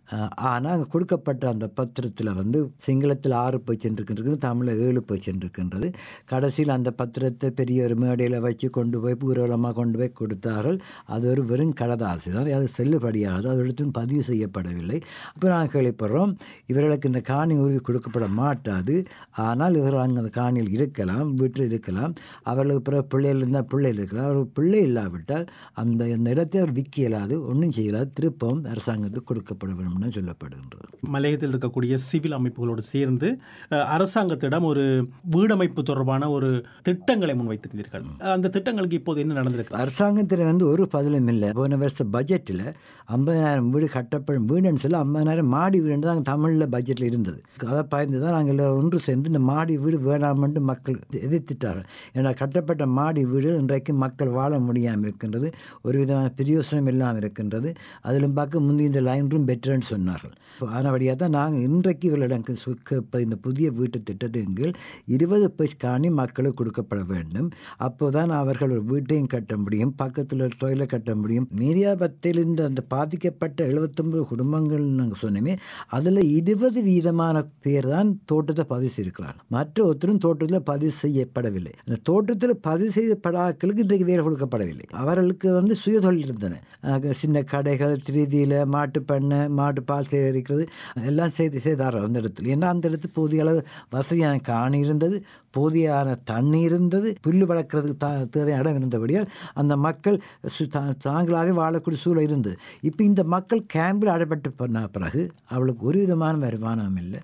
ஆனால் அங்கே கொடுக்கப்பட்ட அந்த பத்திரத்தில் வந்து சிங்களத்தில் ஆறு பர்சன்ட் இருக்கின்றது தமிழில் ஏழு பர்சன்ட் இருக்கின்றது கடைசியில் அந்த பத்திரத்தை பெரிய ஒரு மேடையில் வச்சு கொண்டு போய் ஊர்வலமாக கொண்டு போய் கொடுத்தார்கள் அது ஒரு வெறும் கடதாசி தான் அது செல்லுபடியாகாது அது இடத்தில் பதிவு செய்யப்படவில்லை இப்போ நாங்கள் கேள்விப்படுறோம் இவர்களுக்கு இந்த காணி உறுதி கொடுக்கப்பட மாட்டாது ஆனால் இவர்கள் அங்கே அந்த காணியில் இருக்கலாம் வீட்டில் இருக்கலாம் அவர்களுக்கு பிறகு பிள்ளைகள் இருந்தால் பிள்ளைகள் இருக்கலாம் அவர்கள் பிள்ளை இல்லாவிட்டால் அந்த அந்த இடத்தை அவர் விற்க இயலாது ஒன்றும் செய்யலாது திருப்பவும் அரசாங்கத்துக்கு கொடுக்கப்பட வேண்டும்னு சொல்லப்படுகின்றது
மலையகத்தில் இருக்கக்கூடிய சிவில் அமைப்புகளோடு சேர்ந்து அஹ், அரசாங்கத்திடம் ஒரு வீடமைப்பு தொடர்பான ஒரு திட்டங்களை முன்வைத்திருந்தீர்கள் அந்த திட்டங்களுக்கு இப்போது என்ன நடந்திருக்கு
அரசாங்கத்தில் வந்து ஒரு பதிலும் இல்லை போன வருஷ பட்ஜெட்டில் ஐம்பதாயிரம் வீடு கட்டப்படும் வீடுன்னு சொல்லி ஐம்பதாயிரம் மாடி வீடு தான் தமிழில் பட்ஜெட்டில் இருந்தது அதை பயந்து தான் நாங்கள் எல்லோரும் ஒன்று சேர்ந்து இந்த மாடி வீடு வேணாமென்று மக்கள் மக்கள் எதிர்த்துட்டார்கள் ஏன்னா கட்டப்பட்ட மாடி வீடு இன்றைக்கு மக்கள் வாழ முடியாமல் இருக்கின்றது ஒரு விதமான பிரயோசனம் இல்லாமல் இருக்கின்றது அதிலும் பார்க்க முந்தைய இந்த லைன் ரூம் பெட்டர்னு சொன்னார்கள் ஆனபடியாக தான் நாங்கள் இன்றைக்கு இவர்களிடம் கேட்பது இந்த புதிய வீட்டு திட்டத்தின் கீழ் இருபது பைஸ் காணி மக்களுக்கு கொடுக்கப்பட வேண்டும் அப்போதான் அவர்கள் ஒரு வீட்டையும் கட்ட முடியும் பக்கத்தில் ஒரு தொழிலை கட்ட முடியும் மீரியாபத்தில் இந்த அந்த பாதிக்கப்பட்ட எழுபத்தொம்பது குடும்பங்கள் நாங்கள் சொன்னோமே அதில் இருபது வீதமான பேர் தான் தோட்டத்தை பதிவு செய்திருக்கிறார்கள் மற்ற ஒருத்தரும் தோட்டத்தில் பதிவு செய்யப்படவில்லை அந்த தோட்டத்தில் பதிவு செய்யப்படாக்களுக்கு இன்றைக்கு வேலை கொடுக்கப்படவில்லை அவர்களுக்கு வந்து சுயதொழில் இருந்தன ஆக சின்ன கடைகள் திருதியில் மாட்டு பண்ணை மாட்டு பால் சேகரிக்கிறது எல்லாம் செய்து செய்தார்கள் அந்த இடத்துல ஏன்னா அந்த இடத்துல போதிய அளவு வசதியான காணி இருந்தது போதியான தண்ணி இருந்தது புல்லு வளர்க்குறதுக்கு தா தேவையான இடம் இருந்தபடியால் அந்த மக்கள் சு தா- தாங்களாகவே வாழக்கூடிய சூழல் இருந்தது இப்போ இந்த மக்கள் கேம்பில் அடைபட்டு பண்ண பிறகு அவளுக்கு ஒரு விதமான வருமானம் இல்லை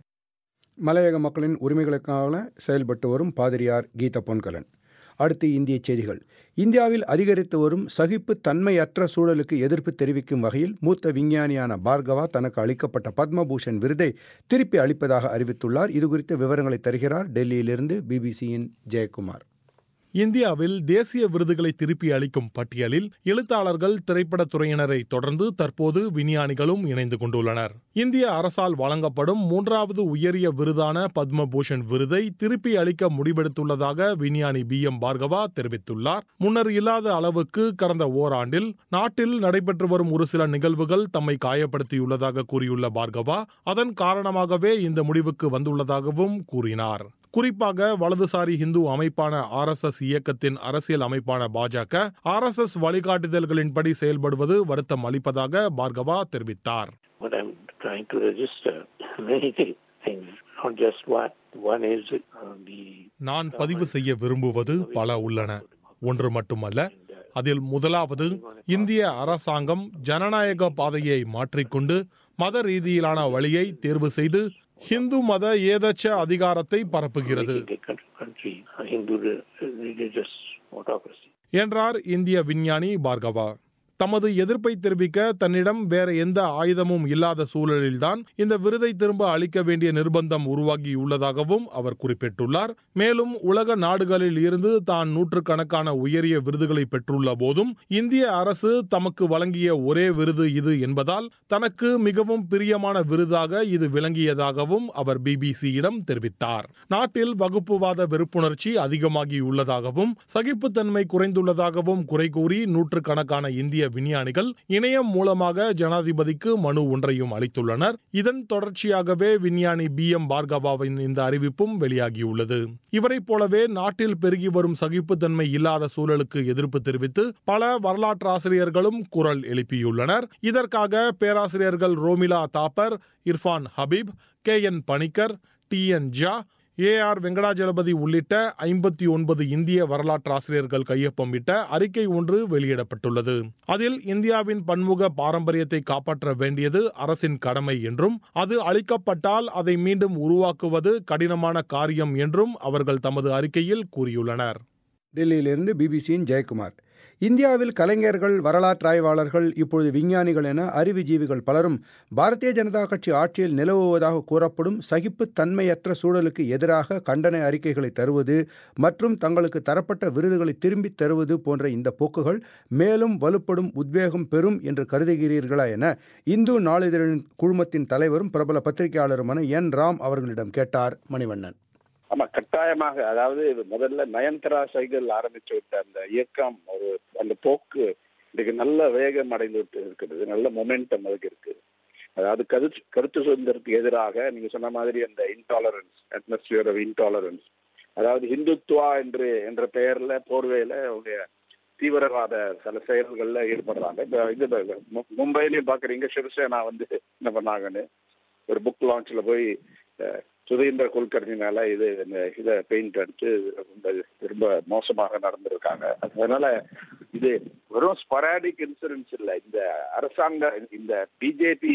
மலையக மக்களின் உரிமைகளுக்காக செயல்பட்டு வரும் பாதிரியார் கீதா பொன்கலன் அடுத்து இந்திய செய்திகள் இந்தியாவில் அதிகரித்து வரும் சகிப்பு தன்மையற்ற சூழலுக்கு எதிர்ப்பு தெரிவிக்கும் வகையில் மூத்த விஞ்ஞானியான பார்கவா தனக்கு அளிக்கப்பட்ட பத்மபூஷன் விருதை திருப்பி அளிப்பதாக அறிவித்துள்ளார் இதுகுறித்த விவரங்களை தருகிறார் டெல்லியிலிருந்து பிபிசியின் ஜெயக்குமார்
இந்தியாவில் தேசிய விருதுகளை திருப்பி அளிக்கும் பட்டியலில் எழுத்தாளர்கள் திரைப்படத் துறையினரை தொடர்ந்து தற்போது விஞ்ஞானிகளும் இணைந்து கொண்டுள்ளனர் இந்திய அரசால் வழங்கப்படும் மூன்றாவது உயரிய விருதான பத்மபூஷன் விருதை திருப்பி அளிக்க முடிவெடுத்துள்ளதாக விஞ்ஞானி பி எம் பார்கவா தெரிவித்துள்ளார் முன்னர் இல்லாத அளவுக்கு கடந்த ஓராண்டில் நாட்டில் நடைபெற்று வரும் ஒரு சில நிகழ்வுகள் தம்மை காயப்படுத்தியுள்ளதாக கூறியுள்ள பார்கவா அதன் காரணமாகவே இந்த முடிவுக்கு வந்துள்ளதாகவும் கூறினார் குறிப்பாக வலதுசாரி இந்து அமைப்பான ஆர்எஸ்எஸ் இயக்கத்தின் அரசியல் அமைப்பான பாஜக ஆர்எஸ்எஸ் வழிகாட்டுதல்களின்படி செயல்படுவது வருத்தம் அளிப்பதாக பார்கவா தெரிவித்தார்
But I'm trying to register many thi- things, not just one. One is uh, the
நான் பதிவு செய்ய விரும்புவது பல உள்ளன ஒன்று மட்டுமல்ல அதில் முதலாவது இந்திய அரசாங்கம் ஜனநாயக பாதையை மாற்றிக்கொண்டு மத ரீதியிலான வழியை தேர்வு செய்து ஹிந்து மத ஏதச்ச அதிகாரத்தை பரப்புகிறது
country, a Hindu re- religious autocracy.
என்றார் இந்திய விஞ்ஞானி பார்கவா தமது எதிர்ப்பை தெரிவிக்க தன்னிடம் வேற எந்த ஆயுதமும் இல்லாத சூழலில்தான் இந்த விருதை திரும்ப அளிக்க வேண்டிய நிர்பந்தம் உருவாகியுள்ளதாகவும் அவர் குறிப்பிட்டுள்ளார் மேலும் உலக நாடுகளில் இருந்து தான் நூற்றுக்கணக்கான உயரிய விருதுகளை பெற்றுள்ள போதும் இந்திய அரசு தமக்கு வழங்கிய ஒரே விருது இது என்பதால் தனக்கு மிகவும் பிரியமான விருதாக இது விளங்கியதாகவும் அவர் பிபிசியிடம் தெரிவித்தார் நாட்டில் வகுப்புவாத வெறுப்புணர்ச்சி அதிகமாகியுள்ளதாகவும் சகிப்புத்தன்மை குறைந்துள்ளதாகவும் குறை கூறி நூற்றுக்கணக்கான இந்திய விஞ்ஞானிகள் இணையம் மூலமாக ஜனாதிபதிக்கு மனு ஒன்றையும் அளித்துள்ளனர் இதன் தொடர்ச்சியாகவே விஞ்ஞானி பி எம் பார்கவாவின் இந்த அறிவிப்பும் வெளியாகியுள்ளது இவரைப் போலவே நாட்டில் பெருகி வரும் சகிப்புத்தன்மை இல்லாத சூழலுக்கு எதிர்ப்பு தெரிவித்து பல வரலாற்று ஆசிரியர்களும் குரல் எழுப்பியுள்ளனர் இதற்காக பேராசிரியர்கள் Romila Thapar Irfan Habib K N Panikkar T N Jha A R Venkatachalapathy உள்ளிட்ட ஐம்பத்தி ஒன்பது இந்திய வரலாற்று ஆசிரியர்கள் கையொப்பமிட்ட அறிக்கை ஒன்று வெளியிடப்பட்டுள்ளது அதில் இந்தியாவின் பன்முக பாரம்பரியத்தை காப்பாற்ற வேண்டியது அரசின் கடமை என்றும் அது அளிக்கப்பட்டால் அதை மீண்டும் உருவாக்குவது கடினமான காரியம் என்றும் அவர்கள் தமது அறிக்கையில் கூறியுள்ளனர்
டெல்லியிலிருந்து பிபிசியின் ஜெயக்குமார் இந்தியாவில் கலைஞர்கள் வரலாற்று ஆய்வாளர்கள் இப்பொழுது விஞ்ஞானிகள் என அறிவுஜீவிகள் பலரும் பாரதிய ஜனதா கட்சி ஆட்சியில் நிலவுவதாக கூறப்படும் சகிப்புத்தன்மையற்ற சூழலுக்கு எதிராக கண்டன அறிக்கைகளை தருவது மற்றும் தங்களுக்கு தரப்பட்ட விருதுகளை திரும்பித் தருவது போன்ற இந்த போக்குகள் மேலும் வலுப்படும் உத்வேகம் பெறும் என்று கருதுகிறீர்களா என இந்து நாளிதழின் குழுமத்தின் தலைவரும் பிரபல பத்திரிகையாளருமான என் ராம் அவர்களிடம் கேட்டார் மணிவண்ணன்
ஆமா கட்டாயமாக அதாவது இது முதல்ல நயன்தரா சைக்கிள் ஆரம்பிச்சு விட்ட அந்த இயக்கம் ஒரு அந்த போக்கு இன்னைக்கு நல்ல வேகம் அடைந்து விட்டு இருக்கிறது நல்ல மொமெண்டம் அதுக்கு இருக்கு அதாவது கருத்து கருத்து சுதந்திரத்துக்கு எதிராக நீங்க சொன்ன மாதிரி அந்த இன்டாலரன்ஸ் அட்மாஸ்பியர் ஆஃப் இன்டாலரன்ஸ் அதாவது ஹிந்துத்வா என்று என்ற பெயர்ல போர்வையில அவங்க தீவிரவாத சில செயல்கள்ல ஈடுபடுறாங்க இப்ப இது மு- மும்பையிலயும் பாக்குறீங்க சிவசேனா வந்து என்ன பண்ணாங்கன்னு ஒரு புக் லான்ச்ல போய் அஹ், சுதீந்திர குல்கர்னி மேல இது இந்த இதை பெயிண்ட் அடிச்சு ரொம்ப ரொம்ப மோசமாக நடந்திருக்காங்க அதனால இது வெறும் ஸ்பொராடிக் இன்சூரன்ஸ் இல்ல இந்த அரசாங்க இந்த பிஜேபி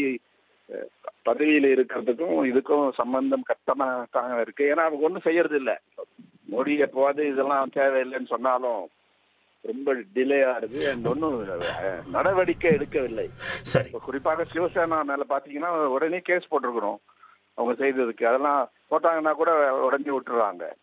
பதவியில இருக்கிறதுக்கும் இதுக்கும் சம்பந்தம் கட்டமாக இருக்கு ஏன்னா அவங்க ஒண்ணும் செய்யறது இல்ல மோடி எப்போவாது இதெல்லாம் தேவையில்லைன்னு சொன்னாலும் ரொம்ப டிலே ஆகுது and ஒன்றும் நடவடிக்கை எடுக்கவில்லை
சரி
இப்ப குறிப்பாக சிவசேனா மேல பாத்தீங்கன்னா உடனே கேஸ் போட்டிருக்கிறோம் அவங்க செய்ததுக்கு அதெல்லாம் போட்டாங்கன்னா கூட உடனே விட்டுறாங்க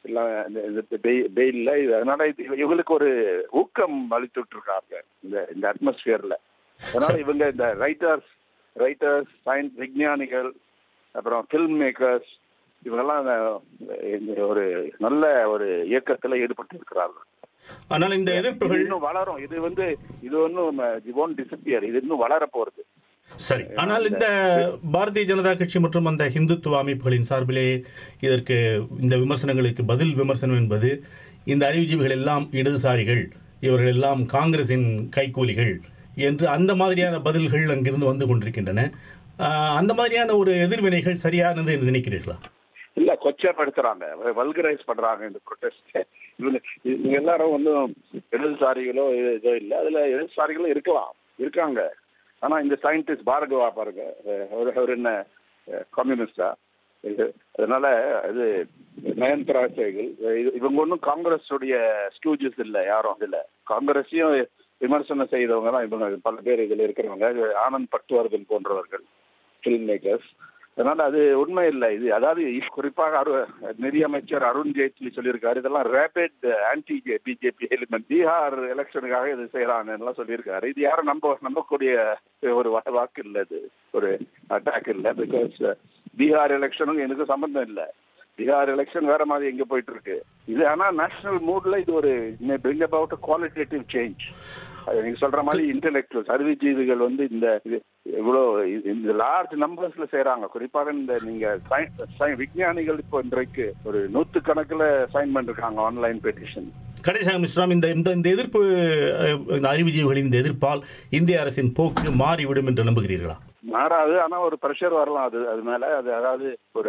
எல்லாம் இந்த- இந்த பெய்- பெயில்ல இது அதனால இது இவங்களுக்கு ஒரு ஊக்கம் அளித்துட்டு இருக்காங்க இந்த இந்த அட்மாஸ்பியர்ல அதனால இவங்க இந்த ரைட்டர்ஸ் ரைட்டர்ஸ் சயின்ஸ் விஞ்ஞானிகள் அப்புறம் ஃபில்ம் மேக்கர்ஸ் இவங்கெல்லாம் இந்த- இந்த ஒரு நல்ல ஒரு இயக்கத்துல ஈடுபட்டு இருக்கிறார்கள்
ஆனால் இந்த
இது
எதிர்ப்புகள்
இன்னும் வளரும் இது வந்து இது ஒன்றும் ஒன் டிசப்பியர் இது இன்னும் வளர போறது
சரி ஆனால் இந்த பாரதிய ஜனதா கட்சி மற்றும் அந்த ஹிந்துத்துவ அமைப்புகளின் சார்பிலே இதற்கு இந்த விமர்சனங்களுக்கு பதில் விமர்சனம் என்பது இந்த அறிவுஜீவிகள் எல்லாம் இடதுசாரிகள் இவர்கள் எல்லாம் காங்கிரசின் கைக்கூலிகள் என்று அந்த மாதிரியான பதில்கள் அங்கிருந்து வந்து கொண்டிருக்கின்றன ஆஹ், அந்த மாதிரியான ஒரு எதிர்வினைகள் சரியானது என்று நினைக்கிறீர்களா
இல்ல கொச்சப்படுத்துறாங்க வல்கரைஸ் பண்றாங்க இந்த ப்ரொடெஸ்ட் இவங்க இவங்க எல்லாரும் ஒன்றும் இடதுசாரிகளோ இது- இதோ இல்ல அதுல இடதுசாரிகளும் இருக்கலாம் இருக்காங்க ஆனா இந்த சயின்டிஸ்ட் பாரகவா பாருங்க அஹ் அவர் அவர் என்ன கம்யூனிஸ்டா இது அதனால அது நயன்தரா சேகல் இது- இவங்க ஒன்றும் காங்கிரஸ் உடைய ஸ்டூஜஸ் இல்ல யாரும் இதுல காங்கிரஸையும் விமர்சனம் செய்தவங்க தான் இவங்க பல பேர் இதுல இருக்கிறவங்க இது ஆனந்த் பட்வர்தன் போன்றவர்கள் ஃபில்ம் மேக்கர்ஸ் அதனால அது உண்மை இல்லை இது அதாவது குறிப்பாக அரு நிதியமைச்சர் அருண் ஜேட்லி சொல்லியிருக்காரு இதெல்லாம் rabid anti BJP element Bihar எலெக்ஷனுக்காக இது செய்யறாங்க எல்லாம் சொல்லியிருக்காரு இது யாரும் நம்ப நம்பக்கூடிய ஒரு வா- வாக்கு இல்லை இது ஒரு அட்டாக் இல்லை பிகாஸ் பீகார் எலெக்ஷனும் எனக்கு சம்பந்தம் இல்லை பீகார் எலெக்ஷன் வேற மாதிரி எங்க போயிட்டு இருக்கு இது ஆனா நேஷனல் மூட்ல இது ஒரு பிரிங் அபவுட் குவாலிட்டேட்டிவ் சேஞ்ச் நீங்க சொல்ற மாதிரி இன்டெலெக்சுவல்ஸ் அறிவுஜீவிகள் வந்து இந்த இது இவ்வளோ இது- இந்த லார்ஜ் நம்பர்ஸ்ல செய்றாங்க குறிப்பாக இந்த நீங்க sci- sci- விஞ்ஞானிகள் இப்போ இன்றைக்கு ஒரு நூத்து கணக்குல சைன் பண்ணிருக்காங்க ஆன்லைன் பெட்டிஷன்
கடைசியாக மிஸ்ராம் இந்த இந்த இந்த எதிர்ப்பு அஹ், இந்த அறிவுஜீவிகளின் இந்த எதிர்ப்பால் இந்திய அரசின் போக்கு மாறிவிடும் என்று நம்புகிறீர்களா
மாறாது ஆனா ஒரு ப்ரெஷர் வரலாம் அது அது மேல அது அதாவது ஒரு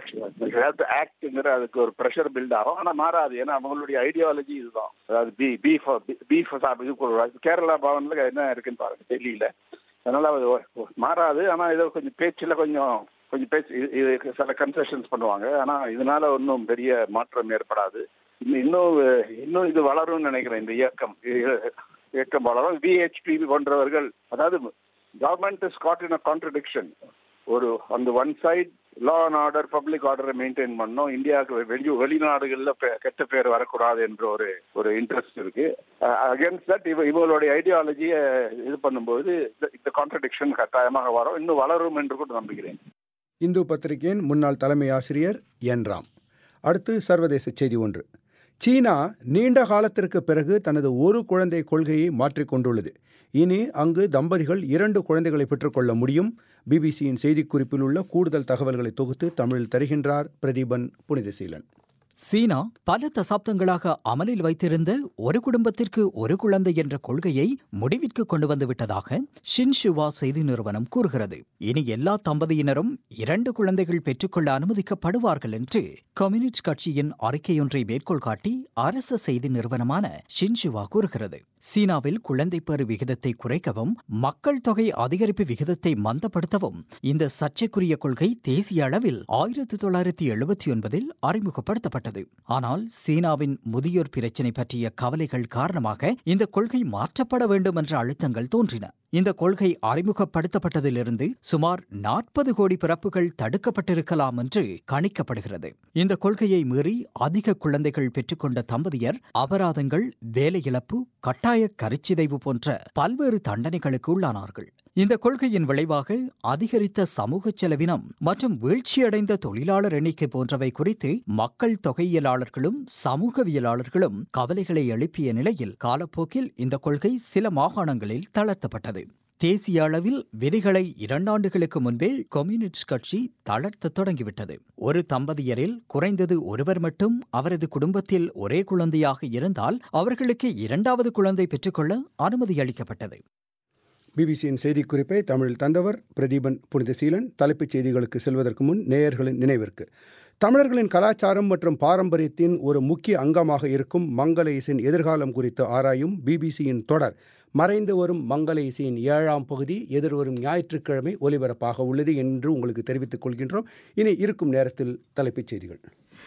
ஆக்ட்ங்கிற அதுக்கு ஒரு ப்ரெஷர் பில்ட் ஆகும் ஆனா மாறாது ஏன்னா அவங்களுடைய ஐடியாலஜி இதுதான் அதாவது பி பீஃப் பீஃப் இது கூட- கேரளா பவன்ல என்ன இருக்குன்னு பாருங்க டெல்லியில அதனால அது ஒ- மாறாது ஆனா இது கொஞ்சம் பேச்சுல கொஞ்சம் கொஞ்சம் பேச்சு இது- இது சில கன்செஷன்ஸ் பண்ணுவாங்க ஆனா இதனால ஒன்றும் பெரிய மாற்றம் ஏற்படாது இன்னும் இன்னும் இன்னும் இது வளரும்னு நினைக்கிறேன் இந்த இயக்கம் இ- இயக்கம் வளரும் விஹெச்பி போன்றவர்கள் அதாவது government is caught in a contradiction ஒரு அந்த one side law and order public ஆர்டரை மெயின்டைன் பண்ணோம் இந்தியாவுக்கு வெளி வெளிநாடுகள்ல பெ- கெட்ட பேர் வரக்கூடாது என்ற ஒரு ஒரு இன்ட்ரெஸ்ட் இருக்கு அகேன்ஸ்ட் தட் இவ இவங்களுடைய ஐடியாலஜியை இது பண்ணும்போது இந்த- இந்த கான்ட்ரடிக்ஷன் கட்டாயமாக வரும் இன்னும் வளரும் என்று கூட நம்புகிறேன்
இந்து பத்திரிகையின் முன்னாள் தலைமை ஆசிரியர் என் ராம் அடுத்து சர்வதேச செய்தி ஒன்று சீனா நீண்ட காலத்திற்கு பிறகு தனது ஒரு குழந்தை கொள்கையை மாற்றிக்கொண்டுள்ளது இனி அங்கு தம்பதிகள் இரண்டு குழந்தைகளை பெற்றுக்கொள்ள முடியும் பிபிசியின் செய்திக்குறிப்பில் உள்ள கூடுதல் தகவல்களை தொகுத்து தமிழில் தருகின்றார் பிரதீபன் புனிதசீலன்
சீனா பல தசாப்தங்களாக அமலில் வைத்திருந்த ஒரு குடும்பத்திற்கு ஒரு குழந்தை என்ற கொள்கையை முடிவிற்கு கொண்டு வந்து விட்டதாக ஷின்ஷுவா செய்தி நிறுவனம் கூறுகிறது இனி எல்லா தம்பதியினரும் இரண்டு குழந்தைகள் பெற்றுக்கொள்ள அனுமதிக்கப்படுவார்கள் என்று கம்யூனிஸ்ட் கட்சியின் அறிக்கையொன்றை மேற்கோள் காட்டி அரச செய்தி நிறுவனமான ஷின்ஷுவா கூறுகிறது சீனாவில் குழந்தைப்பேறு விகிதத்தை குறைக்கவும் மக்கள் தொகை அதிகரிப்பு விகிதத்தை மந்தப்படுத்தவும் இந்த சர்ச்சைக்குரிய கொள்கை தேசிய அளவில் ஆயிரத்தி தொள்ளாயிரத்தி எழுபத்தி ஒன்பதில் அறிமுகப்படுத்தப்பட்டது ஆனால் சீனாவின் முதியோர் பிரச்சினை பற்றிய கவலைகள் காரணமாக இந்த கொள்கை மாற்றப்பட வேண்டும் என்ற அழுத்தங்கள் தோன்றின இந்த கொள்கை அறிமுகப்படுத்தப்பட்டதிலிருந்து சுமார் நாற்பது கோடி பிறப்புகள் தடுக்கப்பட்டிருக்கலாம் என்று கணிக்கப்படுகிறது இந்த கொள்கையை மீறி அதிக குழந்தைகள் பெற்றுக்கொண்ட தம்பதியர் அபராதங்கள் வேலை இழப்பு கட்டாய கருச்சிதைவு போன்ற பல்வேறு தண்டனைகளுக்கு உள்ளானார்கள் இந்த கொள்கையின் விளைவாக அதிகரித்த சமூக செலவினம் மற்றும் வீழ்ச்சியடைந்த தொழிலாளர் எண்ணிக்கை போன்றவை குறித்து மக்கள் தொகையியலாளர்களும் சமூகவியலாளர்களும் கவலைகளை எழுப்பிய நிலையில் காலப்போக்கில் இந்த கொள்கை சில மாகாணங்களில் தளர்த்தப்பட்டது தேசிய அளவில் விதிகளை இரண்டாண்டுகளுக்கு முன்பே கம்யூனிஸ்ட் கட்சி தளர்த்த தொடங்கிவிட்டது ஒரு தம்பதியரில் குறைந்தது ஒருவர் மட்டும் அவரது குடும்பத்தில் ஒரே குழந்தையாக இருந்தால் அவர்களுக்கு இரண்டாவது குழந்தை பெற்றுக்கொள்ள அனுமதி அளிக்கப்பட்டது
பிபிசியின் செய்திக்குறிப்பை தமிழில் தந்தவர் பிரதீபன் புனிதசீலன் தலைப்புச் செய்திகளுக்கு செல்வதற்கு முன் நேயர்களின் நினைவிற்கு தமிழர்களின் கலாச்சாரம் மற்றும் பாரம்பரியத்தின் ஒரு முக்கிய அங்கமாக இருக்கும் மங்கள இசையின் எதிர்காலம் குறித்து ஆராயும் பிபிசியின் தொடர் மறைந்து வரும் மங்கள இசையின் ஏழாம் பகுதி எதிர்வரும் ஞாயிற்றுக்கிழமை ஒலிபரப்பாக உள்ளது என்று உங்களுக்கு தெரிவித்துக் கொள்கின்றோம் இனி இருக்கும் நேரத்தில் தலைப்புச் செய்திகள்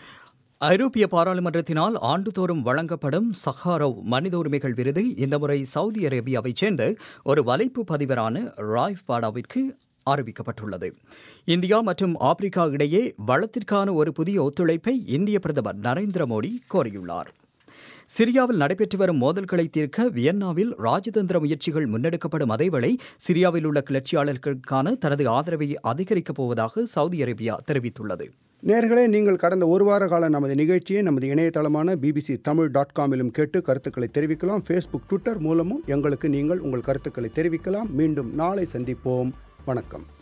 ஐரோப்பிய பாராளுமன்றத்தினால் ஆண்டுதோறும் வழங்கப்படும் சஹாரோவ் மனித உரிமைகள் விருது இந்த முறை சவுதி அரேபியாவைச் சேர்ந்த ஒரு வலைப்பு பதிவரான ராய்ஃப் பாடாவிற்கு அறிவிக்கப்பட்டுள்ளது இந்தியா மற்றும் ஆப்பிரிக்கா இடையே வளத்திற்கான ஒரு புதிய ஒத்துழைப்பை இந்திய பிரதமர் நரேந்திர மோடி கோரியுள்ளார் சிரியாவில் நடைபெற்று வரும் மோதல்களை தீர்க்க வியன்னாவில் ராஜதந்திர முயற்சிகள் முன்னெடுக்கப்படும் அதேவேளை சிரியாவில் உள்ள கிளர்ச்சியாளர்களுக்கான தனது ஆதரவை அதிகரிக்கப் போவதாக சவுதி அரேபியா தெரிவித்துள்ளது
நேர்களே நீங்கள் கடந்த ஒரு வார கால நமது நிகழ்ச்சியை நமது இணையதளமான பிபிசி தமிழ் டாட் காமிலும் கேட்டு கருத்துக்களை தெரிவிக்கலாம் ஃபேஸ்புக் ட்விட்டர் மூலமும் எங்களுக்கு நீங்கள் உங்கள் கருத்துக்களை தெரிவிக்கலாம் மீண்டும் நாளை சந்திப்போம் வணக்கம்